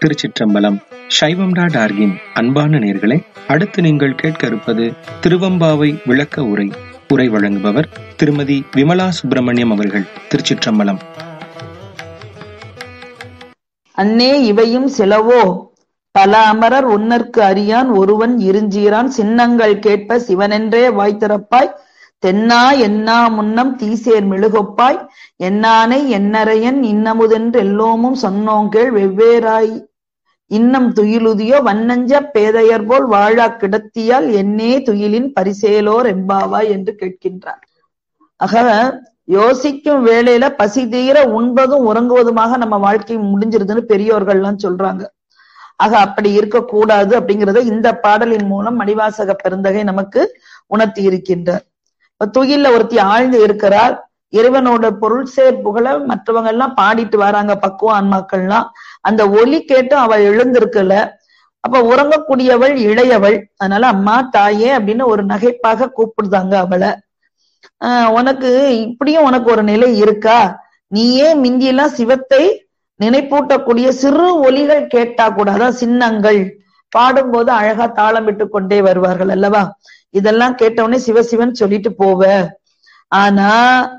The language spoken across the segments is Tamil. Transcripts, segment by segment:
திருச்சிற்றம்பலம் சைவம் டாட் ஆர்கின் அன்பான நேர்களே அடுத்து நீங்கள் கேட்க இருப்பது திருவம்பாவை விளக்க உரை உரை வழங்குபவர் திருமதி விமலா சுப்பிரமணியம் அவர்கள் திருச்சிற்றம்பலம் அன்னே இவையும் சிலவோ பல அமரர் உன்னற்கு அறியான் ஒருவன் இருஞ்சீரான் சின்னங்கள் கேட்ப சிவனென்றே வாய் திறப்பாய் தென்னா என்னா முன்னம் தீசேர் மெழுகொப்பாய் என்னானை என்னரையன் இன்னமுதென்று எல்லோமும் சொன்னோங்கேள் வெவ்வேறாய் இன்னம் துயிலுதியோ வன்னஞ்ச பேதையர் போல் வாழா கிடத்தியால் என்னே துயிலின் பரிசேலோர் எம்பாவாய் என்று கேட்கின்றார் ஆக யோசிக்கும் வேளையில பசி தீர உண்பதும் உறங்குவதுமாக நம்ம வாழ்க்கை முடிஞ்சிருதுன்னு பெரியோர்கள் எல்லாம் சொல்றாங்க ஆக அப்படி இருக்கக்கூடாது அப்படிங்கறத இந்த பாடலின் மூலம் மணிவாசக பெருந்தகை நமக்கு உணர்த்தி இருக்கின்றார் இப்ப துயில்ல ஒருத்தி ஆழ்ந்து இருக்கிறார் இறைவனோட பொருள் சேர் புகழ மற்றவங்க எல்லாம் பாடிட்டு வராங்க பக்குவ ஆன்மாக்கள்லாம் அந்த ஒலி கேட்டும் அவள் எழுந்திருக்கல அப்ப உறங்கக்கூடியவள் இளையவள் அதனால அம்மா தாயே அப்படின்னு ஒரு நகைப்பாக கூப்பிடுதாங்க அவளை ஆஹ் உனக்கு இப்படியும் உனக்கு ஒரு நிலை இருக்கா நீயே மிந்தியெல்லாம் சிவத்தை நினைப்பூட்டக்கூடிய சிறு ஒலிகள் கேட்டா கூட அதான் சின்னங்கள் பாடும்போது அழகா தாளம் விட்டு கொண்டே வருவார்கள் அல்லவா இதெல்லாம் கேட்டவுடனே சிவசிவன் சொல்லிட்டு போவ ஆனா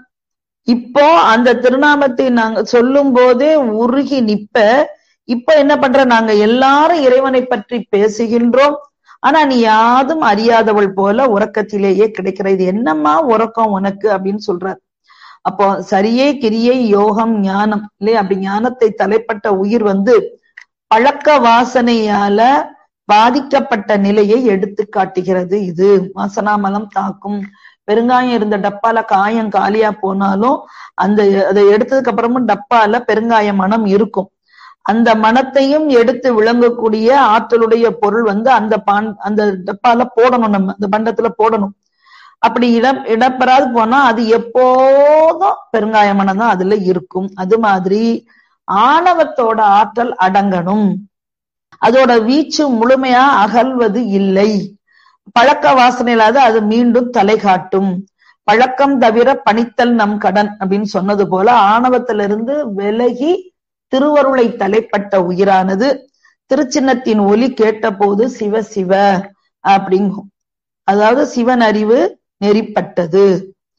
இப்போ அந்த திருநாமத்தை நாங்க சொல்லும் போதே உருகி நிப்ப இப்ப என்ன பண்ற நாங்க எல்லாரும் இறைவனை பற்றி பேசுகின்றோம் ஆனா நீ யாதும் அறியாதவள் போல உறக்கத்திலேயே கிடைக்கிற இது என்னம்மா உறக்கம் உனக்கு அப்படின்னு சொல்றார் அப்போ சரியே கிரியை யோகம் ஞானம் இல்லையா அப்படி ஞானத்தை தலைப்பட்ட உயிர் வந்து பழக்க வாசனையால பாதிக்கப்பட்ட நிலையை எடுத்து காட்டுகிறது இது வாசனாமலம் தாக்கும் பெருங்காயம் இருந்த டப்பால காயம் காலியா போனாலும் அந்த அதை எடுத்ததுக்கு அப்புறமும் டப்பால பெருங்காய மனம் இருக்கும் அந்த மனத்தையும் எடுத்து விளங்கக்கூடிய ஆற்றலுடைய பொருள் வந்து அந்த பான் அந்த டப்பால போடணும் நம்ம அந்த பண்டத்துல போடணும் அப்படி இடம் இடப்பெறாது போனா அது எப்போதும் பெருங்காய மனம் தான் அதுல இருக்கும் அது மாதிரி ஆணவத்தோட ஆற்றல் அடங்கணும் அதோட வீச்சு முழுமையா அகல்வது இல்லை பழக்க வாசனையிலாத அது மீண்டும் தலை காட்டும் பழக்கம் தவிர பணித்தல் நம் கடன் அப்படின்னு சொன்னது போல ஆணவத்திலிருந்து விலகி திருவருளை தலைப்பட்ட உயிரானது திருச்சின்னத்தின் ஒலி கேட்டபோது சிவ சிவ அப்படிங்கும் அதாவது சிவன் அறிவு நெறிப்பட்டது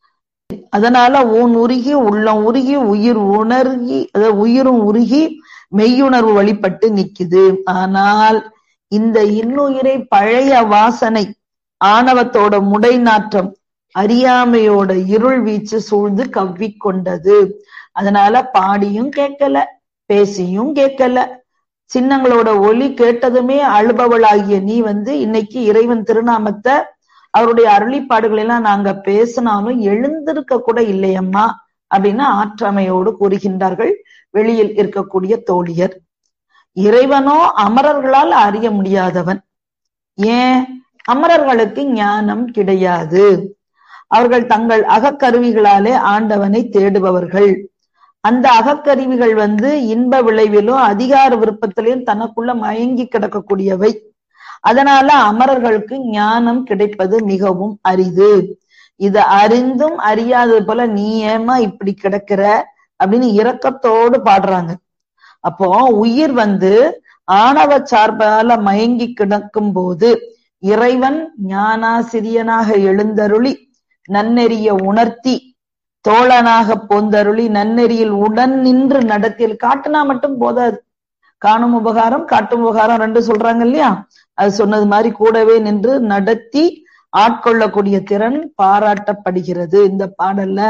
அதனால ஊன் உருகி உள்ளம் உருகி உயிர் உணர்கி அதாவது உயிரும் உருகி மெய்யுணர்வு வழிபட்டு நிக்குது ஆனால் இந்த இன்னுயிரை பழைய வாசனை ஆணவத்தோட முடை நாற்றம் அறியாமையோட இருள் வீச்சு சூழ்ந்து கவ்விக்கொண்டது அதனால பாடியும் கேட்கல பேசியும் கேட்கல சின்னங்களோட ஒலி கேட்டதுமே அழுபவளாகிய நீ வந்து இன்னைக்கு இறைவன் திருநாமத்தை அவருடைய அருளிப்பாடுகள் எல்லாம் நாங்க பேசினாலும் எழுந்திருக்க கூட இல்லையம்மா அப்படின்னு ஆற்றமையோடு கூறுகின்றார்கள் வெளியில் இருக்கக்கூடிய தோழியர் இறைவனோ அமரர்களால் அறிய முடியாதவன் ஏன் அமரர்களுக்கு ஞானம் கிடையாது அவர்கள் தங்கள் அகக்கருவிகளாலே ஆண்டவனை தேடுபவர்கள் அந்த அகக்கருவிகள் வந்து இன்ப விளைவிலும் அதிகார விருப்பத்திலையும் தனக்குள்ள மயங்கி கிடக்கக்கூடியவை அதனால அமரர்களுக்கு ஞானம் கிடைப்பது மிகவும் அரிது இது அறிந்தும் அறியாதது போல நீ ஏமா இப்படி கிடக்கிற அப்படின்னு இரக்கத்தோடு பாடுறாங்க அப்போ உயிர் வந்து ஆணவ சார்பால மயங்கி கிடக்கும் போது இறைவன் ஞானாசிரியனாக எழுந்தருளி நன்னெறிய உணர்த்தி தோழனாக போந்தருளி நன்னெறியில் உடன் நின்று நடத்தியல் காட்டுனா மட்டும் போதாது காணும் உபகாரம் காட்டும் உபகாரம் ரெண்டு சொல்றாங்க இல்லையா அது சொன்னது மாதிரி கூடவே நின்று நடத்தி ஆட்கொள்ளக்கூடிய திறன் பாராட்டப்படுகிறது இந்த பாடல்ல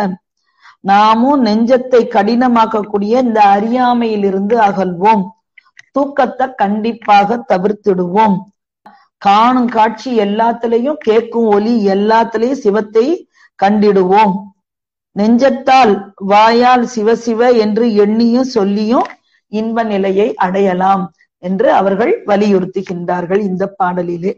நாமும் நெஞ்சத்தை கடினமாக்கக்கூடிய இந்த அறியாமையிலிருந்து அகல்வோம் தூக்கத்தை கண்டிப்பாக தவிர்த்திடுவோம் காணும் காட்சி எல்லாத்திலையும் கேட்கும் ஒலி எல்லாத்திலையும் சிவத்தை கண்டிடுவோம் நெஞ்சத்தால் வாயால் சிவ சிவ என்று எண்ணியும் சொல்லியும் இன்ப நிலையை அடையலாம் என்று அவர்கள் வலியுறுத்துகின்றார்கள் இந்த பாடலிலே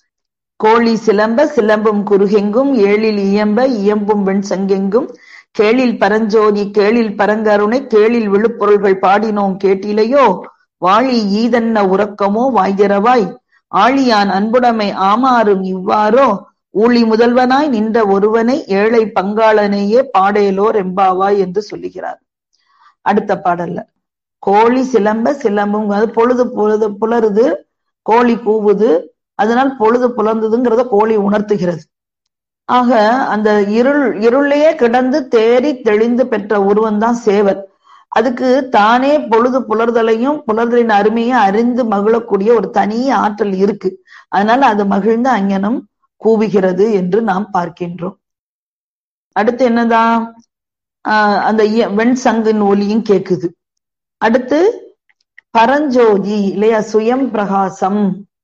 கோழி சிலம்ப சிலம்பும் குறுகெங்கும் ஏழில் இயம்ப இயம்பும் வெண் சங்கெங்கும் கேளில் பரஞ்சோதி கேளில் பரங்கருணை கேளில் விழுப்பொருள்கள் பாடினோம் கேட்டிலையோ வாழி ஈதன்ன உறக்கமோ வாய்திரவாய் ஆழியான் அன்புடைமை ஆமாறும் இவ்வாறோ ஊழி முதல்வனாய் நின்ற ஒருவனை ஏழை பங்காளனையே பாடேலோர் எம்பாவாய் என்று சொல்லுகிறார் அடுத்த பாடல்ல கோழி சிலம்ப சிலம்பும் அது பொழுது பொழுது புலருது கோழி கூவுது அதனால் பொழுது புலர்ந்ததுங்கிறத கோழி உணர்த்துகிறது ஆக அந்த இருள் இருளையே கிடந்து தேறி தெளிந்து பெற்ற உருவம் தான் சேவல் அதுக்கு தானே பொழுது புலர்தலையும் புலர்தலின் அருமையும் அறிந்து மகிழக்கூடிய ஒரு தனி ஆற்றல் இருக்கு அதனால அது மகிழ்ந்து அங்கனம் கூவுகிறது என்று நாம் பார்க்கின்றோம் அடுத்து என்னதான் ஆஹ் அந்த வெண் சங்கின் ஒலியும் கேக்குது அடுத்து பரஞ்சோதி இல்லையா சுயம் பிரகாசம்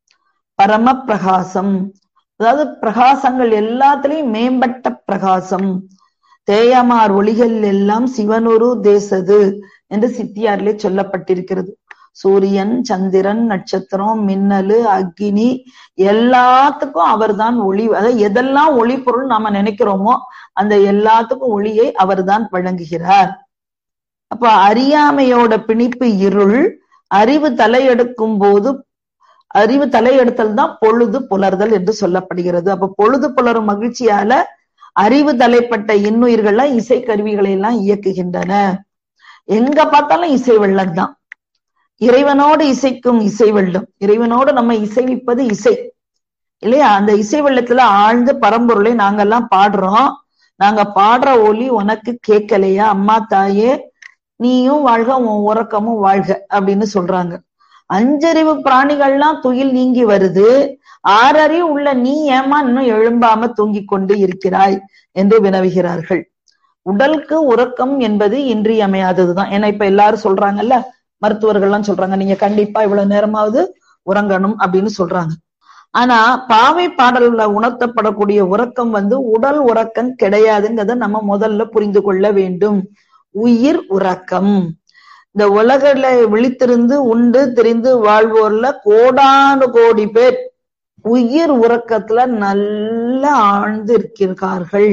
பரம பிரகாசம் அதாவது பிரகாசங்கள் எல்லாத்திலையும் மேம்பட்ட பிரகாசம் தேயமார் ஒளிகள் எல்லாம் சிவனொரு தேசது என்று சித்தியாரிலே சொல்லப்பட்டிருக்கிறது சூரியன் சந்திரன் நட்சத்திரம் மின்னலு அக்னி எல்லாத்துக்கும் அவர்தான் ஒளி அதாவது எதெல்லாம் ஒளி பொருள் நாம நினைக்கிறோமோ அந்த எல்லாத்துக்கும் ஒளியை அவர்தான் வழங்குகிறார் அப்ப அறியாமையோட பிணிப்பு இருள் அறிவு தலையெடுக்கும் போது அறிவு தலையெடுத்தல் தான் பொழுது புலர்தல் என்று சொல்லப்படுகிறது அப்ப பொழுது புலரும் மகிழ்ச்சியால அறிவு தலைப்பட்ட இன்னுயிர்கள்லாம் இசை கருவிகளை எல்லாம் இயக்குகின்றன எங்க பார்த்தாலும் இசை வெள்ளம் தான் இறைவனோடு இசைக்கும் இசை வெள்ளம் இறைவனோடு நம்ம இசைவிப்பது இசை இல்லையா அந்த இசை வெள்ளத்துல ஆழ்ந்து பரம்பொருளை நாங்கெல்லாம் பாடுறோம் நாங்க பாடுற ஒலி உனக்கு கேட்கலையா அம்மா தாயே நீயும் வாழ்க உன் உறக்கமும் வாழ்க அப்படின்னு சொல்றாங்க அஞ்சறிவு பிராணிகள்லாம் துயில் நீங்கி வருது ஆறறிவு உள்ள நீ ஏமா இன்னும் எழும்பாம தூங்கிக் கொண்டு இருக்கிறாய் என்று வினவுகிறார்கள் உடலுக்கு உறக்கம் என்பது இன்றியமையாததுதான் ஏன்னா இப்ப எல்லாரும் சொல்றாங்கல்ல மருத்துவர்கள்லாம் சொல்றாங்க நீங்க கண்டிப்பா இவ்வளவு நேரமாவது உறங்கணும் அப்படின்னு சொல்றாங்க ஆனா பாவை பாடல்ல உணர்த்தப்படக்கூடிய உறக்கம் வந்து உடல் உறக்கம் கிடையாதுங்கிறத நம்ம முதல்ல புரிந்து கொள்ள வேண்டும் உயிர் உறக்கம் இந்த உலகில விழித்திருந்து உண்டு தெரிந்து வாழ்வோர்ல கோடானு கோடி பேர் உயிர் உறக்கத்துல நல்லா ஆழ்ந்து இருக்கிறார்கள்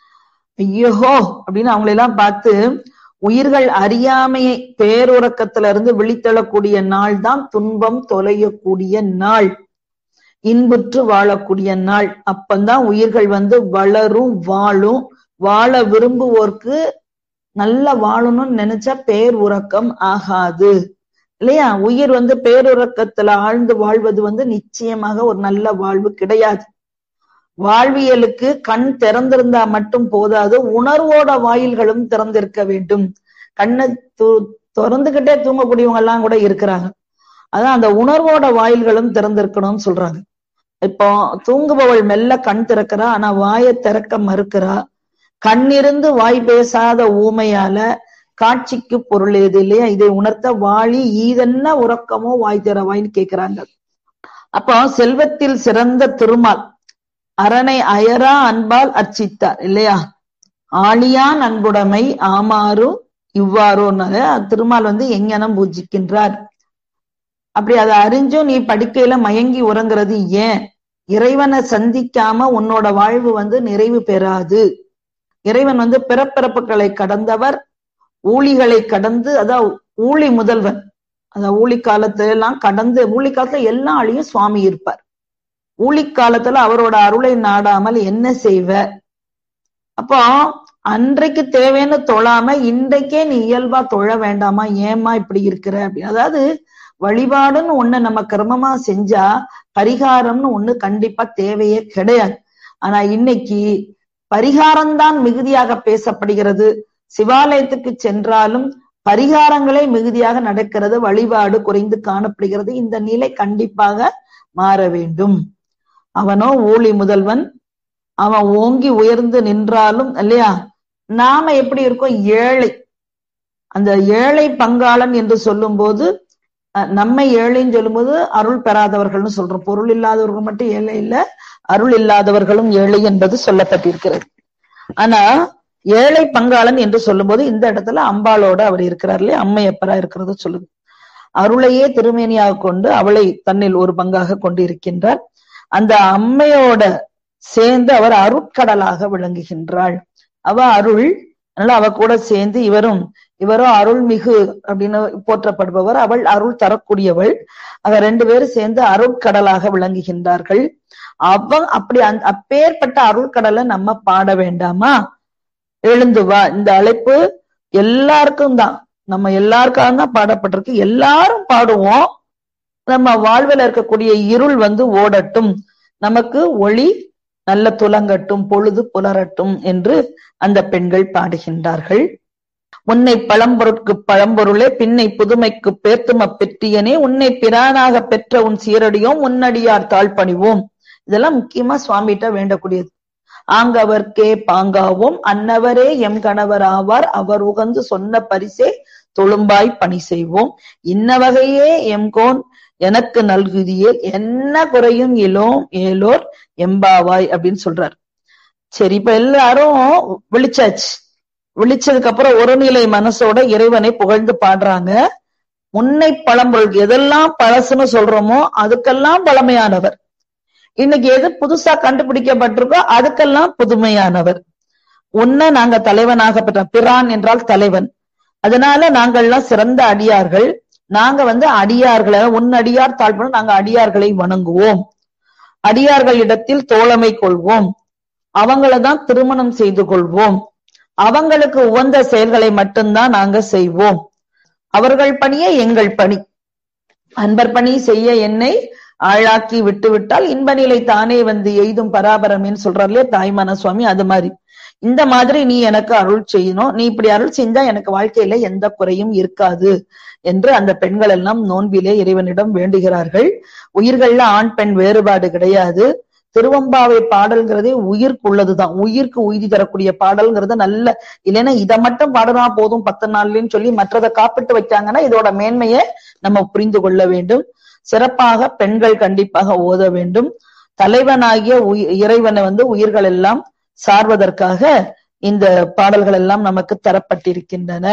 ஐயோ அப்படின்னு அவங்களெல்லாம் பார்த்து உயிர்கள் அறியாமையை பேருறக்கத்துல இருந்து விழித்தெழக்கூடிய நாள் தான் துன்பம் தொலையக்கூடிய நாள் இன்புற்று வாழக்கூடிய நாள் அப்பந்தான் உயிர்கள் வந்து வளரும் வாழும் வாழ விரும்புவோர்க்கு நல்ல வாழணும்னு நினைச்சா பேர் உறக்கம் ஆகாது இல்லையா உயிர் வந்து பேருறக்கத்துல ஆழ்ந்து வாழ்வது வந்து நிச்சயமாக ஒரு நல்ல வாழ்வு கிடையாது வாழ்வியலுக்கு கண் திறந்திருந்தா மட்டும் போதாது உணர்வோட வாயில்களும் திறந்திருக்க வேண்டும் கண்ணை து திறந்துகிட்டே தூங்கக்கூடியவங்க எல்லாம் கூட இருக்கிறாங்க அதான் அந்த உணர்வோட வாயில்களும் திறந்திருக்கணும்னு சொல்றாங்க இப்போ தூங்குபவள் மெல்ல கண் திறக்கிறா ஆனா வாயை திறக்க மறுக்கிறா கண்ணிருந்து வாய் பேசாத ஊமையால காட்சிக்கு பொருள் ஏது இல்லையா இதை உணர்த்த வாழி ஈதென்ன உறக்கமோ வாய் திறவாய்ன்னு கேக்குறாங்க அப்போ செல்வத்தில் சிறந்த திருமால் அரணை அயரா அன்பால் அர்ச்சித்தார் இல்லையா ஆழியான் அன்புடைமை ஆமாறு இவ்வாறோன்னு திருமால் வந்து எங்கனம் பூஜிக்கின்றார் அப்படி அதை அறிஞ்சும் நீ படுக்கையில மயங்கி உறங்குறது ஏன் இறைவனை சந்திக்காம உன்னோட வாழ்வு வந்து நிறைவு பெறாது இறைவன் வந்து பிறப்பிறப்புகளை கடந்தவர் ஊழிகளை கடந்து அதான் ஊழி முதல்வன் அதான் ஊழி காலத்துல எல்லாம் கடந்து ஊழி காலத்துல எல்லா ஆளையும் சுவாமி இருப்பார் ஊழி காலத்துல அவரோட அருளை நாடாமல் என்ன செய்வ அப்போ அன்றைக்கு தேவைன்னு தொழாம இன்றைக்கே நீ இயல்பா தொழ வேண்டாமா ஏமா இப்படி இருக்கிற அப்படின்னு அதாவது வழிபாடுன்னு ஒண்ணு நம்ம கிரமமா செஞ்சா பரிகாரம்னு ஒண்ணு கண்டிப்பா தேவையே கிடையாது ஆனா இன்னைக்கு பரிகாரம்தான் மிகுதியாக பேசப்படுகிறது சிவாலயத்துக்கு சென்றாலும் பரிகாரங்களே மிகுதியாக நடக்கிறது வழிபாடு குறைந்து காணப்படுகிறது இந்த நிலை கண்டிப்பாக மாற வேண்டும் அவனோ ஊழி முதல்வன் அவன் ஓங்கி உயர்ந்து நின்றாலும் இல்லையா நாம எப்படி இருக்கோம் ஏழை அந்த ஏழை பங்காளன் என்று சொல்லும் போது நம்மை ஏழைன்னு சொல்லும்போது அருள் பெறாதவர்கள்னு சொல்றோம் பொருள் இல்லாதவர்கள் மட்டும் ஏழை இல்ல அருள் இல்லாதவர்களும் ஏழை என்பது சொல்லப்பட்டிருக்கிறது ஆனா ஏழை பங்காளன் என்று சொல்லும்போது இந்த இடத்துல அம்பாளோட அவர் இருக்கிறார் இல்லையா அம்மையப்பரா இருக்கிறது சொல்லுது அருளையே திருமேனியாக கொண்டு அவளை தன்னில் ஒரு பங்காக கொண்டு இருக்கின்றார் அந்த அம்மையோட சேர்ந்து அவர் அருட்கடலாக விளங்குகின்றாள் அவ அருள் அதனால அவ கூட சேர்ந்து இவரும் இவரோ அருள்மிகு அப்படின்னு போற்றப்படுபவர் அவள் அருள் தரக்கூடியவள் அவ ரெண்டு பேரும் சேர்ந்து அருட்கடலாக விளங்குகின்றார்கள் அவ அப்படி அந்த அப்பேற்பட்ட அருள்கடலை நம்ம பாட வேண்டாமா எழுந்து வா இந்த அழைப்பு எல்லாருக்கும் தான் நம்ம எல்லாருக்காக தான் பாடப்பட்டிருக்கு எல்லாரும் பாடுவோம் நம்ம வாழ்வில் இருக்கக்கூடிய இருள் வந்து ஓடட்டும் நமக்கு ஒளி நல்ல துலங்கட்டும் பொழுது புலரட்டும் என்று அந்த பெண்கள் பாடுகின்றார்கள் உன்னை பழம்பொருட்கு பழம்பொருளே பின்னை புதுமைக்கு பேர்த்தும பெற்றியனே உன்னை பிரானாக பெற்ற உன் சீரடியோம் உன்னடியார் தாழ்பணிவோம் இதெல்லாம் முக்கியமா சுவாமிகிட்ட வேண்டக்கூடியது ஆங்கவர்க்கே பாங்காவோம் அன்னவரே எம் கணவர் ஆவார் அவர் உகந்து சொன்ன பரிசே தொழும்பாய் பணி செய்வோம் இன்ன வகையே எம்கோன் எனக்கு நல்குதியே என்ன குறையும் இலோம் ஏலோர் எம்பாவாய் அப்படின்னு சொல்றார் சரி இப்ப எல்லாரும் விழிச்சாச்சு விழிச்சதுக்கு அப்புறம் ஒரு நிலை மனசோட இறைவனை புகழ்ந்து பாடுறாங்க முன்னை பழம்பொருள் எதெல்லாம் பழசுன்னு சொல்றோமோ அதுக்கெல்லாம் பழமையானவர் இன்னைக்கு எது புதுசா கண்டுபிடிக்கப்பட்டிருக்கோ அதுக்கெல்லாம் புதுமையானவர் உன்னை நாங்க தலைவனாக பெற்ற பிரான் என்றால் தலைவன் அதனால நாங்கள்லாம் சிறந்த அடியார்கள் நாங்க வந்து அடியார்களை உன் அடியார் தாழ்படும் நாங்க அடியார்களை வணங்குவோம் அடியார்கள் இடத்தில் தோழமை கொள்வோம் அவங்கள தான் திருமணம் செய்து கொள்வோம் அவங்களுக்கு உகந்த செயல்களை மட்டும்தான் நாங்க செய்வோம் அவர்கள் பணியே எங்கள் பணி அன்பர் பணி செய்ய என்னை ஆளாக்கி விட்டு விட்டால் இன்ப நிலை தானே வந்து எய்தும் பராபரமேன்னு சொல்றாரு இல்லையா தாய்மான சுவாமி அது மாதிரி இந்த மாதிரி நீ எனக்கு அருள் செய்யணும் நீ இப்படி அருள் செஞ்சா எனக்கு வாழ்க்கையில எந்த குறையும் இருக்காது என்று அந்த பெண்கள் எல்லாம் நோன்பிலே இறைவனிடம் வேண்டுகிறார்கள் உயிர்கள்ல ஆண் பெண் வேறுபாடு கிடையாது திருவம்பாவை பாடல்ங்கிறதே உயிர்க்கு உள்ளதுதான் உயிர்க்கு உய்தி தரக்கூடிய பாடல்ங்கிறது நல்ல இல்லைன்னா இதை மட்டும் பாடுனா போதும் பத்து நாள்லன்னு சொல்லி மற்றதை காப்பிட்டு வைக்காங்கன்னா இதோட மேன்மையை நம்ம புரிந்து கொள்ள வேண்டும் சிறப்பாக பெண்கள் கண்டிப்பாக ஓத வேண்டும் தலைவனாகிய இறைவனை வந்து உயிர்கள் எல்லாம் சார்வதற்காக இந்த பாடல்கள் எல்லாம் நமக்கு தரப்பட்டிருக்கின்றன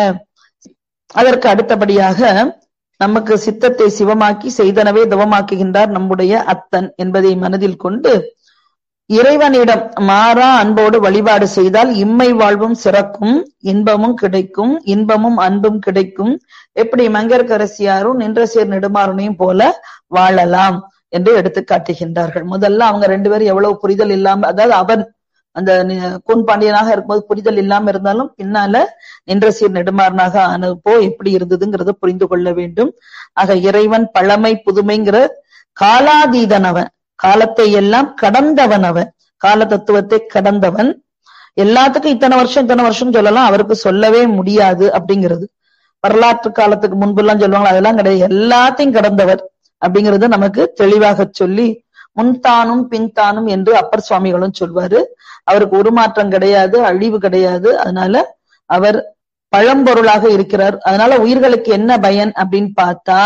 அதற்கு அடுத்தபடியாக நமக்கு சித்தத்தை சிவமாக்கி செய்தனவே தவமாக்குகின்றார் நம்முடைய அத்தன் என்பதை மனதில் கொண்டு இறைவனிடம் மாறா அன்போடு வழிபாடு செய்தால் இம்மை வாழ்வும் சிறக்கும் இன்பமும் கிடைக்கும் இன்பமும் அன்பும் கிடைக்கும் எப்படி மங்கர்கரசியாரும் நின்ற சேர் நெடுமாறனையும் போல வாழலாம் என்று எடுத்து காட்டுகின்றார்கள் முதல்ல அவங்க ரெண்டு பேரும் எவ்வளவு புரிதல் இல்லாம அதாவது அவன் அந்த கூன் பாண்டியனாக இருக்கும்போது புரிதல் இல்லாம இருந்தாலும் பின்னால நின்ற சீர் நெடுமாறனாக ஆனப்போ எப்படி இருந்ததுங்கிறத புரிந்து கொள்ள வேண்டும் ஆக இறைவன் பழமை புதுமைங்கிற காலாதீதன் அவன் காலத்தை எல்லாம் கடந்தவன் அவன் கால தத்துவத்தை கடந்தவன் எல்லாத்துக்கும் இத்தனை வருஷம் இத்தனை வருஷம் சொல்லலாம் அவருக்கு சொல்லவே முடியாது அப்படிங்கிறது வரலாற்று காலத்துக்கு முன்பு எல்லாம் சொல்லுவாங்க அதெல்லாம் கிடையாது எல்லாத்தையும் கடந்தவர் அப்படிங்கறது நமக்கு தெளிவாக சொல்லி முன்தானும் பின்தானும் என்று அப்பர் சுவாமிகளும் சொல்வாரு அவருக்கு உருமாற்றம் கிடையாது அழிவு கிடையாது அதனால அவர் பழம்பொருளாக இருக்கிறார் அதனால உயிர்களுக்கு என்ன பயன் அப்படின்னு பார்த்தா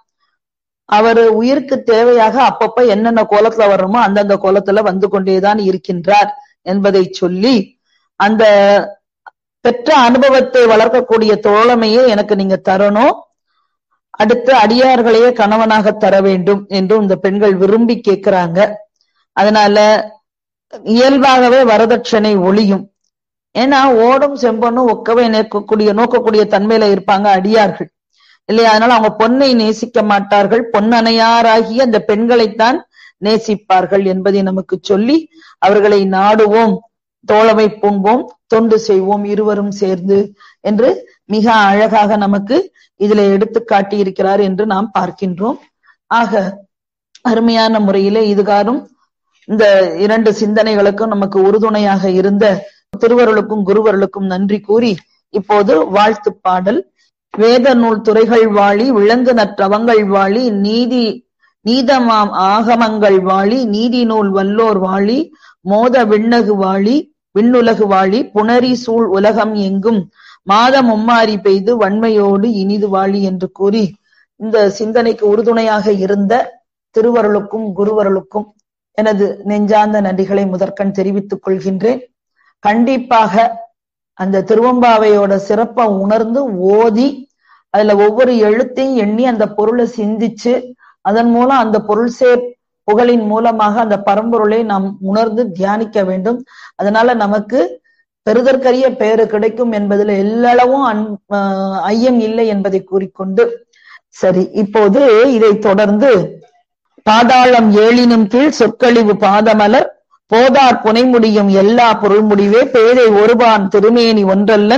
அவர் உயிருக்கு தேவையாக அப்பப்ப என்னென்ன கோலத்துல வர்றோமோ அந்தந்த கோலத்துல வந்து கொண்டேதான் இருக்கின்றார் என்பதை சொல்லி அந்த பெற்ற அனுபவத்தை வளர்க்கக்கூடிய தோழமையை எனக்கு நீங்க தரணும் அடுத்து அடியார்களையே கணவனாக தர வேண்டும் என்று இந்த பெண்கள் விரும்பி கேட்கிறாங்க அதனால இயல்பாகவே வரதட்சணை ஒளியும் ஏன்னா ஓடும் செம்பொன்னும் ஒக்கவே நோக்கக்கூடிய நோக்கக்கூடிய தன்மையில இருப்பாங்க அடியார்கள் இல்லையா அதனால அவங்க பொன்னை நேசிக்க மாட்டார்கள் பொன்னணையாராகிய அந்த பெண்களைத்தான் நேசிப்பார்கள் என்பதை நமக்கு சொல்லி அவர்களை நாடுவோம் தோழமை பூண்போம் தொண்டு செய்வோம் இருவரும் சேர்ந்து என்று மிக அழகாக நமக்கு இதுல எடுத்து காட்டியிருக்கிறார் என்று நாம் பார்க்கின்றோம் ஆக அருமையான முறையிலே இதுகாரும் இந்த இரண்டு சிந்தனைகளுக்கும் நமக்கு உறுதுணையாக இருந்த திருவருளுக்கும் குருவருளுக்கும் நன்றி கூறி இப்போது வாழ்த்து பாடல் வேத நூல் துறைகள் வாழி விலங்கு நற்றவங்கள் வாழி நீதி நீதமாம் ஆகமங்கள் வாழி நீதி நூல் வல்லோர் வாழி மோத விண்ணகு வாழி விண்ணுலகு வாழி புணரி சூழ் உலகம் எங்கும் மாதம் மும்மாரி பெய்து வன்மையோடு இனிது வாழி என்று கூறி இந்த சிந்தனைக்கு உறுதுணையாக இருந்த திருவருளுக்கும் குருவருளுக்கும் எனது நெஞ்சார்ந்த நன்றிகளை முதற்கண் தெரிவித்துக் கொள்கின்றேன் கண்டிப்பாக அந்த திருவம்பாவையோட சிறப்பை உணர்ந்து ஓதி அதுல ஒவ்வொரு எழுத்தையும் எண்ணி அந்த பொருளை சிந்திச்சு அதன் மூலம் அந்த பொருள் சேர் புகழின் மூலமாக அந்த பரம்பொருளை நாம் உணர்ந்து தியானிக்க வேண்டும் அதனால நமக்கு பெறுதற்கரிய பெயரு கிடைக்கும் என்பதுல எல்லளவும் அன் ஐயம் இல்லை என்பதை கூறிக்கொண்டு சரி இப்போது இதை தொடர்ந்து பாதாளம் ஏழினும் கீழ் சொற்கழிவு பாதமலர் போதார் புனை முடியும் எல்லா பொருள் முடிவே பேதை ஒருபான் திருமேனி ஒன்றல்லன்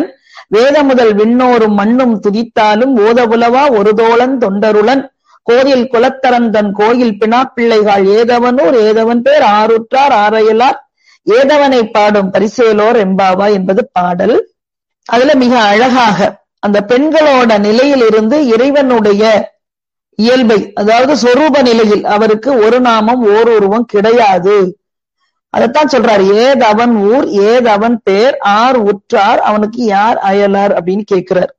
வேத முதல் விண்ணோரும் மண்ணும் துதித்தாலும் ஓதபுலவா ஒரு தோழன் தொண்டருளன் கோயில் குலத்தரந்தன் கோயில் பிணாப்பிள்ளைகள் ஏதவனூர் ஏதவன் பேர் ஆறுற்றார் ஆரையலார் ஏதவனை பாடும் பரிசேலோர் எம்பாவா என்பது பாடல் அதுல மிக அழகாக அந்த பெண்களோட நிலையில் இருந்து இறைவனுடைய இயல்பை அதாவது சொரூப நிலையில் அவருக்கு ஒரு நாமம் ஓர் உருவம் கிடையாது அதைத்தான் சொல்றாரு ஏதவன் ஊர் ஏதவன் பேர் ஆர் உற்றார் அவனுக்கு யார் அயலார் அப்படின்னு கேட்கிறார்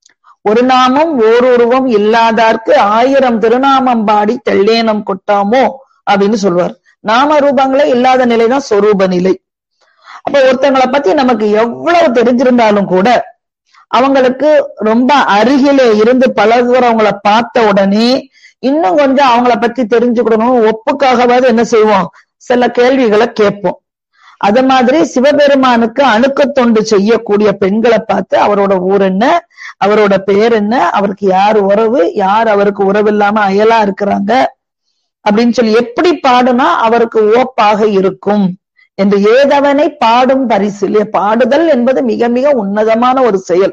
ஒரு நாமம் ஓர் உருவம் இல்லாதார்க்கு ஆயிரம் திருநாமம் பாடி தெள்ளேனம் கொட்டாமோ அப்படின்னு சொல்வார் நாம ரூபங்களே இல்லாத நிலைதான் சொரூப நிலை அப்ப ஒருத்தங்களை பத்தி நமக்கு எவ்வளவு தெரிஞ்சிருந்தாலும் கூட அவங்களுக்கு ரொம்ப அருகிலே இருந்து பழகுறவங்கள பார்த்த உடனே இன்னும் கொஞ்சம் அவங்கள பத்தி தெரிஞ்சுக்கணும் ஒப்புக்காகவாது என்ன செய்வோம் சில கேள்விகளை கேட்போம் அது மாதிரி சிவபெருமானுக்கு அணுக்க தொண்டு செய்யக்கூடிய பெண்களை பார்த்து அவரோட ஊர் என்ன அவரோட பேர் என்ன அவருக்கு யார் உறவு யார் அவருக்கு உறவு இல்லாம அயலா இருக்கிறாங்க அப்படின்னு சொல்லி எப்படி பாடுனா அவருக்கு ஓப்பாக இருக்கும் என்று ஏதவனை பாடும் பரிசு இல்லையா பாடுதல் என்பது மிக மிக உன்னதமான ஒரு செயல்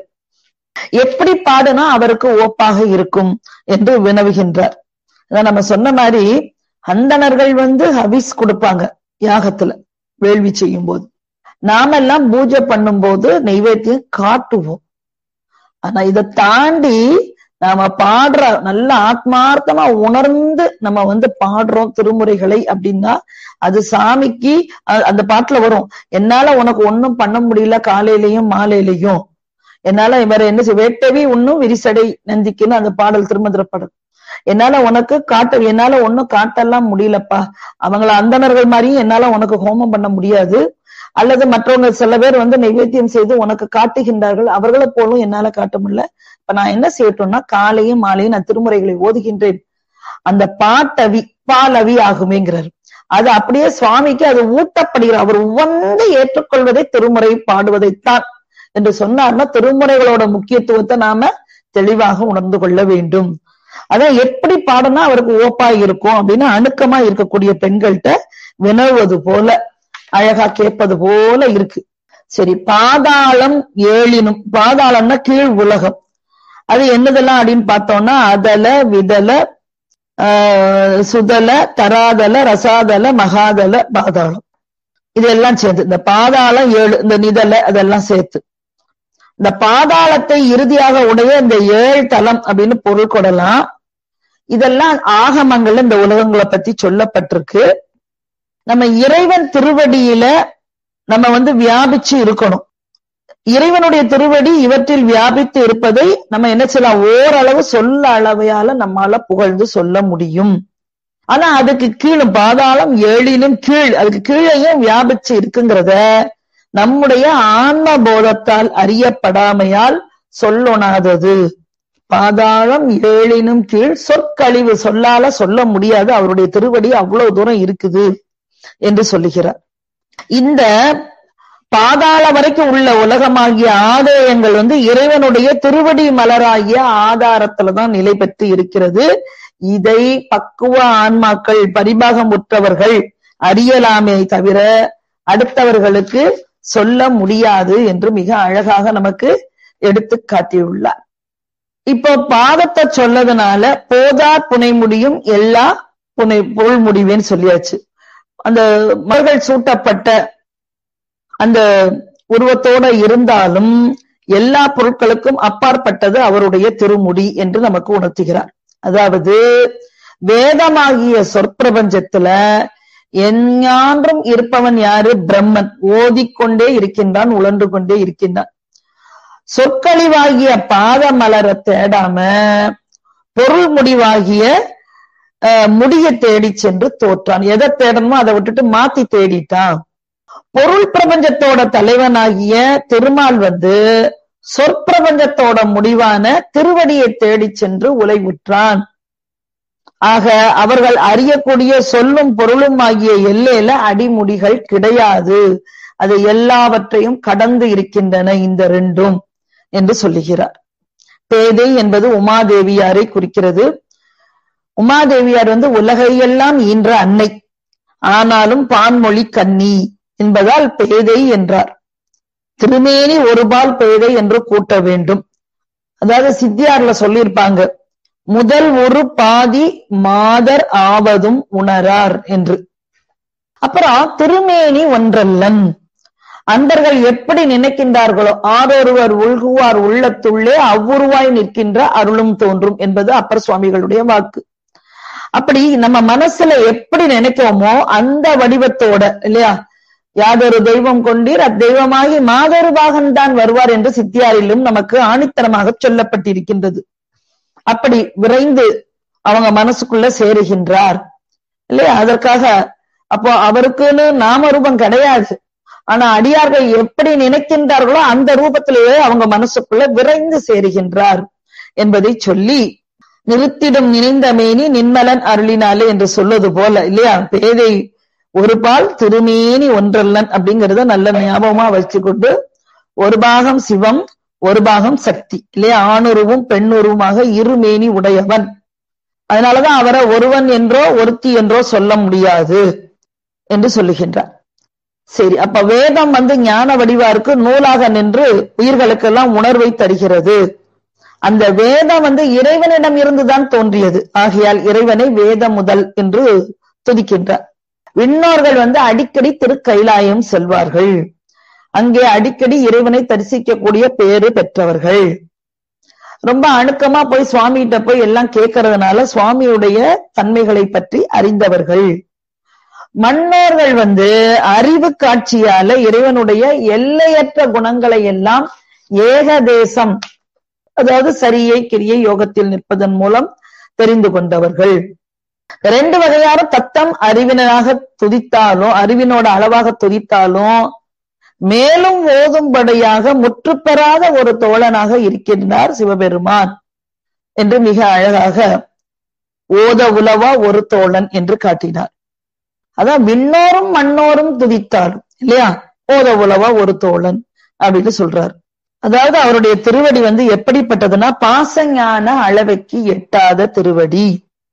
எப்படி பாடுனா அவருக்கு ஓப்பாக இருக்கும் என்று வினவுகின்றார் அதான் நம்ம சொன்ன மாதிரி அந்தணர்கள் வந்து ஹவிஸ் கொடுப்பாங்க யாகத்துல வேள்வி செய்யும் போது நாமெல்லாம் பூஜை பண்ணும் போது நெய்வேத்தியம் காட்டுவோம் ஆனா இதை தாண்டி நாம பாடுற நல்ல ஆத்மார்த்தமா உணர்ந்து நம்ம வந்து பாடுறோம் திருமுறைகளை அப்படின்னா அது சாமிக்கு அந்த பாட்டுல வரும் என்னால உனக்கு ஒன்னும் பண்ண முடியல காலையிலயும் மாலையிலயும் என்னால வேற என்ன செய்ய வேட்டவி ஒன்னும் விரிசடை நந்திக்குன்னு அந்த பாடல் திருமந்திர பாடல் என்னால உனக்கு காட்ட என்னால ஒன்னும் காட்டெல்லாம் முடியலப்பா அவங்கள அந்தணர்கள் மாதிரியும் என்னால உனக்கு ஹோமம் பண்ண முடியாது அல்லது மற்றவங்க சில பேர் வந்து நைவேத்தியம் செய்து உனக்கு காட்டுகின்றார்கள் அவர்களை போலும் என்னால காட்ட முடியல இப்ப நான் என்ன செய்யட்டும்னா காலையும் மாலையும் நான் திருமுறைகளை ஓதுகின்றேன் அந்த பாட்டவி பாலவி ஆகுமேங்கிறார் அது அப்படியே சுவாமிக்கு அது ஊட்டப்படுகிற அவர் உவந்து ஏற்றுக்கொள்வதை திருமுறை பாடுவதைத்தான் என்று சொன்னார்னா திருமுறைகளோட முக்கியத்துவத்தை நாம தெளிவாக உணர்ந்து கொள்ள வேண்டும் அதான் எப்படி பாடனா அவருக்கு ஓப்பா இருக்கும் அப்படின்னு அணுக்கமா இருக்கக்கூடிய பெண்கள்கிட்ட வினவுவது போல அழகா கேட்பது போல இருக்கு சரி பாதாளம் ஏழினும் பாதாளம்னா கீழ் உலகம் அது என்னதெல்லாம் அப்படின்னு பார்த்தோம்னா அதல விதல ஆஹ் சுதல தராதல ரசாதல மகாதல பாதாளம் இதெல்லாம் சேர்த்து இந்த பாதாளம் ஏழு இந்த நிதல அதெல்லாம் சேர்த்து இந்த பாதாளத்தை இறுதியாக உடைய இந்த ஏழு தலம் அப்படின்னு பொருள் கொடலாம் இதெல்லாம் ஆகமங்கள்ல இந்த உலகங்களை பத்தி சொல்லப்பட்டிருக்கு நம்ம இறைவன் திருவடியில நம்ம வந்து வியாபிச்சு இருக்கணும் இறைவனுடைய திருவடி இவற்றில் வியாபித்து இருப்பதை நம்ம என்ன செய்யலாம் ஓரளவு சொல்ல அளவையால நம்மால புகழ்ந்து சொல்ல முடியும் ஆனா அதுக்கு கீழ் பாதாளம் ஏழிலும் கீழ் அதுக்கு கீழையும் வியாபிச்சு இருக்குங்கிறத நம்முடைய ஆன்ம போதத்தால் அறியப்படாமையால் சொல்லொணாதது பாதாளம் ஏழினும் கீழ் சொற்கழிவு சொல்லால சொல்ல முடியாது அவருடைய திருவடி அவ்வளவு தூரம் இருக்குது என்று சொல்லுகிறார் இந்த பாதாள வரைக்கும் உள்ள உலகமாகிய ஆதாயங்கள் வந்து இறைவனுடைய திருவடி மலராகிய ஆதாரத்துலதான் நிலை பெற்று இருக்கிறது இதை பக்குவ ஆன்மாக்கள் பரிபாகம் உற்றவர்கள் அறியலாமே தவிர அடுத்தவர்களுக்கு சொல்ல முடியாது என்று மிக அழகாக நமக்கு எடுத்து காட்டியுள்ளார் இப்போ பாதத்தை சொல்லதுனால போதார் புனை முடியும் எல்லா புனை பொருள் முடிவேன்னு சொல்லியாச்சு அந்த மலர்கள் சூட்டப்பட்ட அந்த உருவத்தோட இருந்தாலும் எல்லா பொருட்களுக்கும் அப்பாற்பட்டது அவருடைய திருமுடி என்று நமக்கு உணர்த்துகிறார் அதாவது வேதமாகிய சொற்பிரபஞ்சத்துல எஞ்ஞான்றும் இருப்பவன் யாரு பிரம்மன் ஓதிக்கொண்டே இருக்கின்றான் உழன்று கொண்டே இருக்கின்றான் சொற்கழிவாகிய பாத மலரை தேடாம பொருள் முடிவாகிய முடிய தேடி சென்று தோற்றான் எதை தேடணுமோ அதை விட்டுட்டு மாத்தி தேடிட்டான் பொருள் பிரபஞ்சத்தோட தலைவனாகிய திருமால் வந்து சொற்பிரபஞ்சத்தோட முடிவான திருவடியை தேடி சென்று உலைவுற்றான் ஆக அவர்கள் அறியக்கூடிய சொல்லும் பொருளும் ஆகிய எல்லையில அடிமுடிகள் கிடையாது அது எல்லாவற்றையும் கடந்து இருக்கின்றன இந்த ரெண்டும் என்று சொல்லுகிறார் பேதை என்பது உமாதேவியாரை குறிக்கிறது உமாதேவியார் வந்து உலகையெல்லாம் ஈன்ற அன்னை ஆனாலும் பான்மொழி கன்னி என்பதால் பேதை என்றார் திருமேனி ஒருபால் பேதை என்று கூட்ட வேண்டும் அதாவது சித்தியார்ல சொல்லியிருப்பாங்க முதல் ஒரு பாதி மாதர் ஆவதும் உணரார் என்று அப்புறம் திருமேனி ஒன்றல்லன் அன்பர்கள் எப்படி நினைக்கின்றார்களோ ஆரொருவர் உள்குவார் உள்ளத்துள்ளே அவ்வுருவாய் நிற்கின்ற அருளும் தோன்றும் என்பது அப்பர் சுவாமிகளுடைய வாக்கு அப்படி நம்ம மனசுல எப்படி நினைக்கிறோமோ அந்த வடிவத்தோட இல்லையா யாதொரு தெய்வம் கொண்டீர் அத்தெய்வமாகி மாதொரு பாகன் தான் வருவார் என்று சித்தியாரிலும் நமக்கு ஆணித்தரமாக சொல்லப்பட்டிருக்கின்றது அப்படி விரைந்து அவங்க மனசுக்குள்ள சேருகின்றார் இல்லையா அதற்காக அப்போ அவருக்குன்னு நாம ரூபம் கிடையாது ஆனா அடியார்கள் எப்படி நினைக்கின்றார்களோ அந்த ரூபத்திலேயே அவங்க மனசுக்குள்ள விரைந்து சேருகின்றார் என்பதை சொல்லி நிறுத்திடும் நினைந்த மேனி நின்மலன் அருளினாலே என்று சொல்வது போல இல்லையா பேதை ஒரு பால் திருமேனி ஒன்றல்லன் அப்படிங்கறத நல்ல ஞாபகமா வச்சுக்கொண்டு ஒரு பாகம் சிவம் ஒரு பாகம் சக்தி இல்லையா ஆணுருவும் பெண்ணுருவுமாக இருமேனி உடையவன் அதனாலதான் அவரை ஒருவன் என்றோ ஒருத்தி என்றோ சொல்ல முடியாது என்று சொல்லுகின்றார் சரி அப்ப வேதம் வந்து ஞான வடிவா இருக்கு நூலாக நின்று உயிர்களுக்கெல்லாம் உணர்வை தருகிறது அந்த வேதம் வந்து இறைவனிடம் இருந்துதான் தோன்றியது ஆகையால் இறைவனை வேத முதல் என்று துதிக்கின்றார் விண்ணோர்கள் வந்து அடிக்கடி திருக்கைலாயம் செல்வார்கள் அங்கே அடிக்கடி இறைவனை தரிசிக்கக்கூடிய பேரு பெற்றவர்கள் ரொம்ப அணுக்கமா போய் சுவாமி கிட்ட போய் எல்லாம் கேட்கறதுனால சுவாமியுடைய தன்மைகளை பற்றி அறிந்தவர்கள் மன்னர்கள் வந்து அறிவு காட்சியால இறைவனுடைய எல்லையற்ற குணங்களை எல்லாம் ஏகதேசம் அதாவது சரியை கிரியை யோகத்தில் நிற்பதன் மூலம் தெரிந்து கொண்டவர்கள் ரெண்டு வகையான தத்தம் அறிவினராக துதித்தாலும் அறிவினோட அளவாக துதித்தாலும் மேலும் ஓதும்படியாக முற்றுப்பெறாத ஒரு தோழனாக இருக்கின்றார் சிவபெருமான் என்று மிக அழகாக ஓத உலவா ஒரு தோழன் என்று காட்டினார் அதான் விண்ணோரும் மண்ணோரும் துதித்தாலும் இல்லையா ஓத உலவா ஒரு தோழன் அப்படின்னு சொல்றார் அதாவது அவருடைய திருவடி வந்து எப்படிப்பட்டதுன்னா பாசஞான அளவைக்கு எட்டாத திருவடி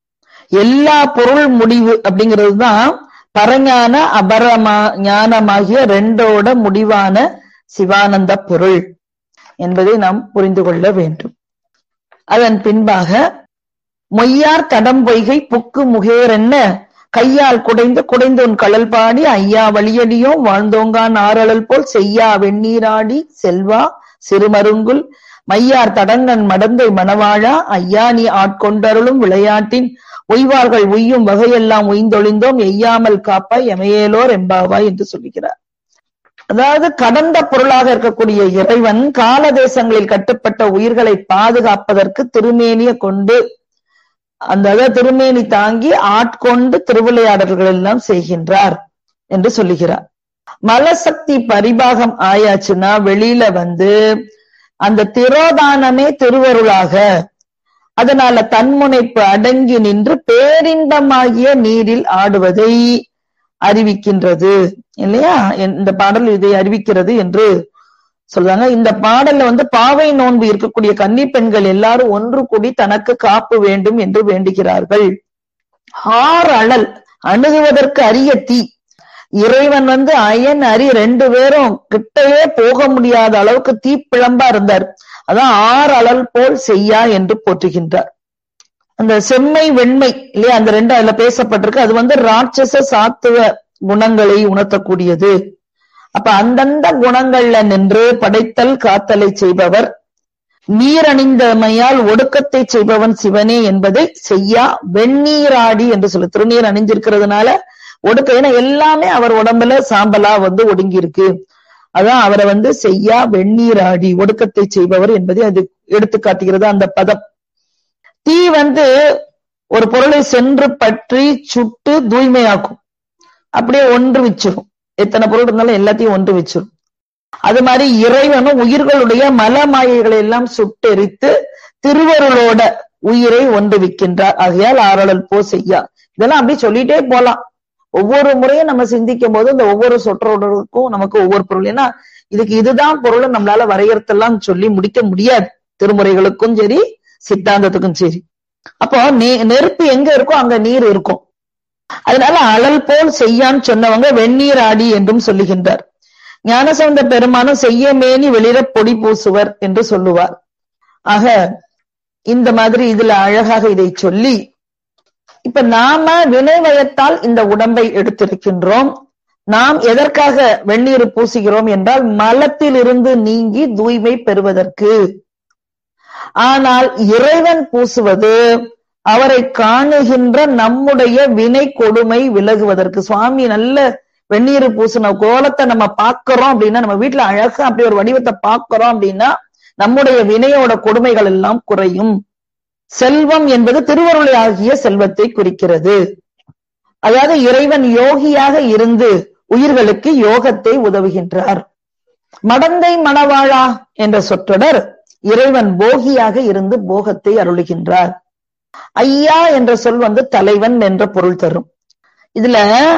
எல்லா பொருள் முடிவு அப்படிங்கிறது தான் பரஞான அபரமா ஞானமாகிய ரெண்டோட முடிவான சிவானந்த பொருள் என்பதை நாம் புரிந்து கொள்ள வேண்டும் அதன் பின்பாக மொய்யார் தடம் பொய்கை புக்கு முகேரென்ன கையால் குடைந்து குடைந்தோன் கடல் பாடி ஐயா வழியடியோ வாழ்ந்தோங்கான் ஆரழல் போல் செய்யா வெந்நீராடி செல்வா சிறுமருங்குல் மையார் தடங்கன் மடந்தை மணவாழா ஐயா நீ ஆட்கொண்டருளும் விளையாட்டின் உய்வார்கள் உய்யும் வகையெல்லாம் உய்ந்தொழிந்தோம் எய்யாமல் காப்பாய் எமையேலோர் எம்பாவாய் என்று சொல்லுகிறார் அதாவது கடந்த பொருளாக இருக்கக்கூடிய இறைவன் கால தேசங்களில் கட்டுப்பட்ட உயிர்களை பாதுகாப்பதற்கு திருமேனிய கொண்டு அந்த அதாவது திருமேனி தாங்கி ஆட்கொண்டு திருவிளையாடல்கள் எல்லாம் செய்கின்றார் என்று சொல்லுகிறார் மலசக்தி பரிபாகம் ஆயாச்சுன்னா வெளியில வந்து அந்த திரோதானமே திருவருளாக அதனால தன்முனைப்பு அடங்கி நின்று பேரின்பமாகிய நீரில் ஆடுவதை அறிவிக்கின்றது இல்லையா இந்த பாடல் இதை அறிவிக்கிறது என்று சொல்றாங்க இந்த பாடல்ல வந்து பாவை நோன்பு இருக்கக்கூடிய கன்னி பெண்கள் எல்லாரும் ஒன்று கூடி தனக்கு காப்பு வேண்டும் என்று வேண்டுகிறார்கள் ஆறு அழல் அணுகுவதற்கு அரிய தீ இறைவன் வந்து அயன் அரி ரெண்டு பேரும் கிட்டவே போக முடியாத அளவுக்கு தீப்பிழம்பா இருந்தார் அதான் ஆறு அழல் போல் செய்யா என்று போற்றுகின்றார் அந்த செம்மை வெண்மை இல்லையா அந்த ரெண்டு அதுல பேசப்பட்டிருக்கு அது வந்து ராட்சச சாத்துவ குணங்களை உணர்த்தக்கூடியது அப்ப அந்தந்த குணங்கள்ல நின்று படைத்தல் காத்தலை செய்பவர் நீரணிந்தமையால் ஒடுக்கத்தை செய்பவன் சிவனே என்பதை செய்யா வெந்நீராடி என்று சொல்லு திருநீர் அணிஞ்சிருக்கிறதுனால ஒடுக்க ஏன்னா எல்லாமே அவர் உடம்புல சாம்பலா வந்து ஒடுங்கி இருக்கு அதான் அவரை வந்து செய்யா வெந்நீராடி ஒடுக்கத்தை செய்பவர் என்பதை அது எடுத்து காட்டுகிறது அந்த பதம் தீ வந்து ஒரு பொருளை சென்று பற்றி சுட்டு தூய்மையாக்கும் அப்படியே ஒன்று வச்சிரும் எத்தனை பொருள் இருந்தாலும் எல்லாத்தையும் ஒன்று வச்சிரும் அது மாதிரி இறைவனும் உயிர்களுடைய மலமாயைகளை எல்லாம் சுட்டெரித்து திருவருளோட உயிரை ஒன்று விற்கின்றார் ஆகையால் ஆரழல் போ செய்யா இதெல்லாம் அப்படி சொல்லிட்டே போலாம் ஒவ்வொரு முறையும் நம்ம சிந்திக்கும் போது இந்த ஒவ்வொரு சொற்றொடருக்கும் நமக்கு ஒவ்வொரு பொருள் ஏன்னா இதுக்கு இதுதான் பொருள் நம்மளால வரையறதெல்லாம் சொல்லி முடிக்க முடியாது திருமுறைகளுக்கும் சரி சித்தாந்தத்துக்கும் சரி அப்போ நெருப்பு எங்க இருக்கோ அங்க நீர் இருக்கும் அதனால அழல் போல் செய்யான்னு சொன்னவங்க வெந்நீர் ஆடி என்றும் சொல்லுகின்றார் ஞானசம்பந்த பெருமானும் செய்ய மேனி வெளிர பொடி பூசுவர் என்று சொல்லுவார் ஆக இந்த மாதிரி இதுல அழகாக இதை சொல்லி இப்ப நாம வினைவயத்தால் இந்த உடம்பை எடுத்திருக்கின்றோம் நாம் எதற்காக வெந்நீர் பூசுகிறோம் என்றால் மலத்தில் இருந்து நீங்கி தூய்மை பெறுவதற்கு ஆனால் இறைவன் பூசுவது அவரை காணுகின்ற நம்முடைய வினை கொடுமை விலகுவதற்கு சுவாமி நல்ல வெந்நீர் பூசின கோலத்தை நம்ம பார்க்கிறோம் அப்படின்னா நம்ம வீட்டுல அழகா அப்படி ஒரு வடிவத்தை பார்க்கிறோம் அப்படின்னா நம்முடைய வினையோட கொடுமைகள் எல்லாம் குறையும் செல்வம் என்பது திருவருளை ஆகிய செல்வத்தை குறிக்கிறது அதாவது இறைவன் யோகியாக இருந்து உயிர்களுக்கு யோகத்தை உதவுகின்றார் மடந்தை மணவாழா என்ற சொற்றொடர் இறைவன் போகியாக இருந்து போகத்தை அருளுகின்றார் ஐயா என்ற சொல் வந்து தலைவன் என்ற பொருள் தரும் இதுல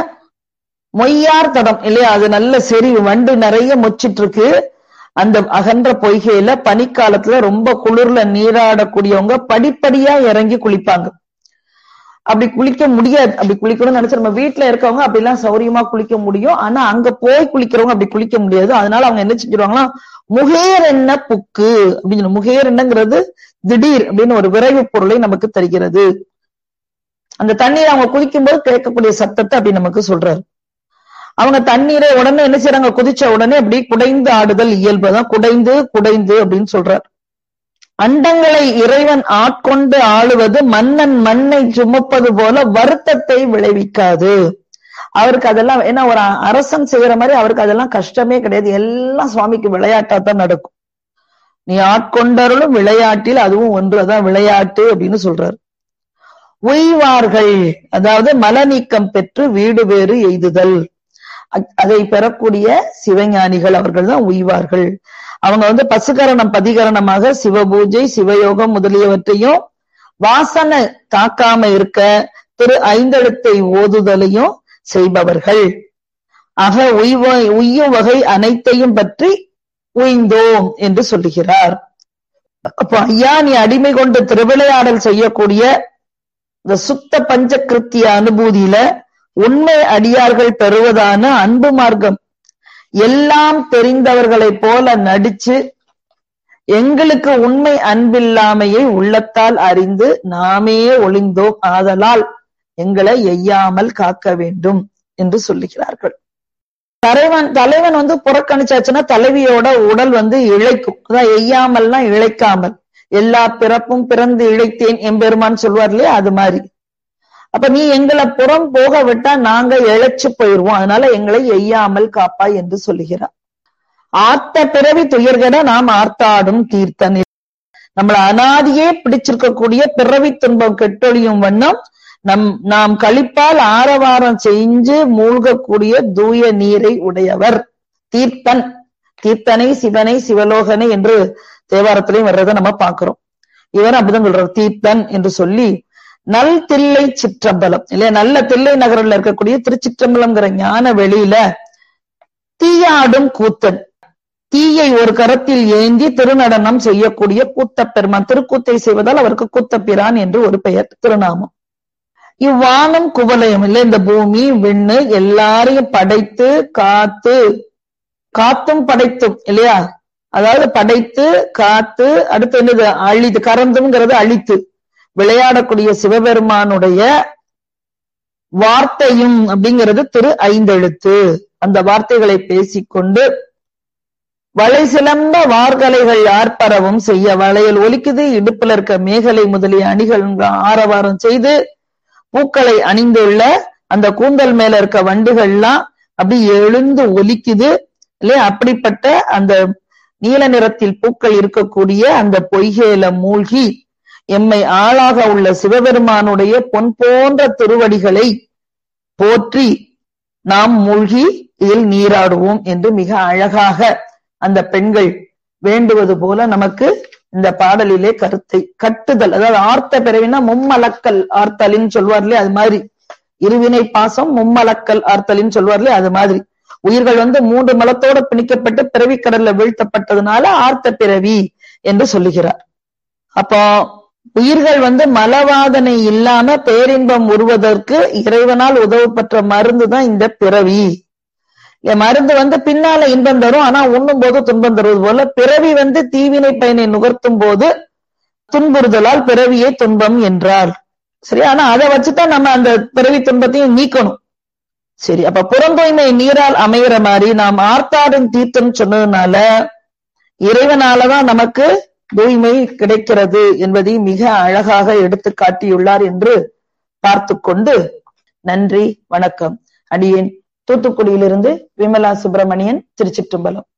மொய்யார் தடம் இல்லையா அது நல்ல செறி வண்டு நிறைய மொச்சிட்டு இருக்கு அந்த அகன்ற பொய்கையில பனிக்காலத்துல ரொம்ப குளிர்ல நீராடக்கூடியவங்க படிப்படியா இறங்கி குளிப்பாங்க அப்படி குளிக்க முடியாது அப்படி குளிக்கணும்னு நினைச்சு நம்ம வீட்டுல இருக்கவங்க அப்படிலாம் சௌரியமா குளிக்க முடியும் ஆனா அங்க போய் குளிக்கிறவங்க அப்படி குளிக்க முடியாது அதனால அவங்க என்ன செஞ்சிருவாங்கன்னா முகேர் என்ன புக்கு அப்படின்னு முகேர் என்னங்கிறது திடீர் அப்படின்னு ஒரு விரைவு பொருளை நமக்கு தருகிறது அந்த தண்ணீர் அவங்க குளிக்கும்போது கேட்கக்கூடிய சத்தத்தை அப்படி நமக்கு சொல்றாரு அவங்க தண்ணீரை உடனே என்ன செய்யறாங்க குதிச்ச உடனே அப்படி குடைந்து ஆடுதல் இயல்புதான் குடைந்து குடைந்து அப்படின்னு சொல்றார் அண்டங்களை இறைவன் ஆட்கொண்டு ஆளுவது மன்னன் மண்ணை சுமப்பது போல வருத்தத்தை விளைவிக்காது அவருக்கு அதெல்லாம் ஏன்னா ஒரு அரசன் செய்யற மாதிரி அவருக்கு அதெல்லாம் கஷ்டமே கிடையாது எல்லாம் சுவாமிக்கு விளையாட்டா தான் நடக்கும் நீ ஆட்கொண்டருளும் விளையாட்டில் அதுவும் ஒன்று அதான் விளையாட்டு அப்படின்னு சொல்றாரு உய்வார்கள் அதாவது மலநீக்கம் பெற்று வீடு வேறு எய்துதல் அதை பெறக்கூடிய சிவஞானிகள் அவர்கள் தான் உய்வார்கள் அவங்க வந்து பசுகரணம் பதிகரணமாக சிவபூஜை சிவயோகம் முதலியவற்றையும் வாசனை தாக்காம இருக்க திரு ஐந்தெழுத்தை ஓதுதலையும் செய்பவர்கள் ஆக உய்வ உய்யும் வகை அனைத்தையும் பற்றி உய்ந்தோம் என்று சொல்லுகிறார் அப்போ ஐயா நீ அடிமை கொண்டு திருவிளையாடல் செய்யக்கூடிய இந்த சுத்த பஞ்ச கிருத்திய அனுபூதியில உண்மை அடியார்கள் பெறுவதான அன்பு மார்க்கம் எல்லாம் தெரிந்தவர்களைப் போல நடிச்சு எங்களுக்கு உண்மை அன்பில்லாமையை உள்ளத்தால் அறிந்து நாமே ஒளிந்தோம் ஆதலால் எங்களை எய்யாமல் காக்க வேண்டும் என்று சொல்லுகிறார்கள் தலைவன் தலைவன் வந்து புறக்கணிச்சாச்சுன்னா தலைவியோட உடல் வந்து இழைக்கும் அதான் எய்யாமல்னா இழைக்காமல் எல்லா பிறப்பும் பிறந்து இழைத்தேன் எம்பெருமான் சொல்வார் இல்லையா அது மாதிரி அப்ப நீ எங்களை புறம் போக விட்டா நாங்க இழைச்சு போயிருவோம் அதனால எங்களை எய்யாமல் காப்பாய் என்று சொல்லுகிறார் ஆத்த பிறவி துயர்கட நாம் ஆர்த்தாடும் தீர்த்தன் நம்மள அனாதியே பிடிச்சிருக்கக்கூடிய பிறவி துன்பம் கெட்டொழியும் வண்ணம் நம் நாம் கழிப்பால் ஆரவாரம் செஞ்சு மூழ்கக்கூடிய தூய நீரை உடையவர் தீர்த்தன் தீர்த்தனை சிவனை சிவலோகனை என்று தேவாரத்திலையும் வர்றதை நம்ம பாக்குறோம் இவர் அப்படிதான் சொல்றார் தீர்த்தன் என்று சொல்லி நல் தில்லை சிற்றம்பலம் இல்லையா நல்ல தில்லை நகரில் இருக்கக்கூடிய திருச்சிற்றம்பலம்ங்கிற ஞான வெளியில தீயாடும் கூத்தன் தீயை ஒரு கரத்தில் ஏந்தி திருநடனம் செய்யக்கூடிய கூத்த பெருமான் திருக்கூத்தை செய்வதால் அவருக்கு கூத்தப்பிரான் என்று ஒரு பெயர் திருநாமம் இவ்வானம் குவலயம் இல்ல இந்த பூமி விண்ணு எல்லாரையும் படைத்து காத்து காத்தும் படைத்தும் இல்லையா அதாவது படைத்து காத்து அடுத்து என்னது அழித்து கறந்துங்கிறது அழித்து விளையாடக்கூடிய சிவபெருமானுடைய வார்த்தையும் அப்படிங்கிறது திரு ஐந்தெழுத்து அந்த வார்த்தைகளை பேசிக்கொண்டு வளை சிலம்ப வார்கலைகள் ஆர்ப்பரவும் செய்ய வளையல் ஒலிக்குது இடுப்புல இருக்க மேகலை முதலிய அணிகள் ஆரவாரம் செய்து பூக்களை அணிந்துள்ள அந்த கூந்தல் மேல இருக்க வண்டுகள்லாம் அப்படி எழுந்து ஒலிக்குது இல்லையா அப்படிப்பட்ட அந்த நீல நிறத்தில் பூக்கள் இருக்கக்கூடிய அந்த பொய்கையில மூழ்கி எம்மை ஆளாக உள்ள சிவபெருமானுடைய பொன் போன்ற திருவடிகளை போற்றி நாம் மூழ்கி இதில் நீராடுவோம் என்று மிக அழகாக அந்த பெண்கள் வேண்டுவது போல நமக்கு இந்த பாடலிலே கருத்தை கட்டுதல் அதாவது ஆர்த்த பிறவினா மும்மலக்கல் ஆர்த்தலின்னு சொல்வார்லே அது மாதிரி இருவினை பாசம் மும்மலக்கல் ஆர்த்தலின்னு சொல்வார்லே அது மாதிரி உயிர்கள் வந்து மூன்று மலத்தோட பிணிக்கப்பட்டு பிறவி கடல்ல வீழ்த்தப்பட்டதுனால ஆர்த்த பிறவி என்று சொல்லுகிறார் அப்போ உயிர்கள் வந்து மலவாதனை இல்லாம பேரின்பம் உருவதற்கு இறைவனால் உதவப்பட்ட மருந்து தான் இந்த பிறவி என் மருந்து வந்து பின்னால இன்பம் தரும் ஆனா உண்ணும் போது துன்பம் தருவது போல பிறவி வந்து தீவினை பயனை நுகர்த்தும் போது துன்புறுதலால் பிறவியே துன்பம் என்றார் சரி ஆனா அதை வச்சுதான் நம்ம அந்த பிறவி துன்பத்தையும் நீக்கணும் சரி அப்ப புறந்தூய்மை நீரால் அமைகிற மாதிரி நாம் ஆர்த்தாடும் தீர்த்தம் சொன்னதுனால இறைவனாலதான் நமக்கு தூய்மை கிடைக்கிறது என்பதை மிக அழகாக எடுத்து காட்டியுள்ளார் என்று பார்த்து கொண்டு நன்றி வணக்கம் அடியேன் தூத்துக்குடியிலிருந்து விமலா சுப்பிரமணியன் திருச்சிற்றம்பலம்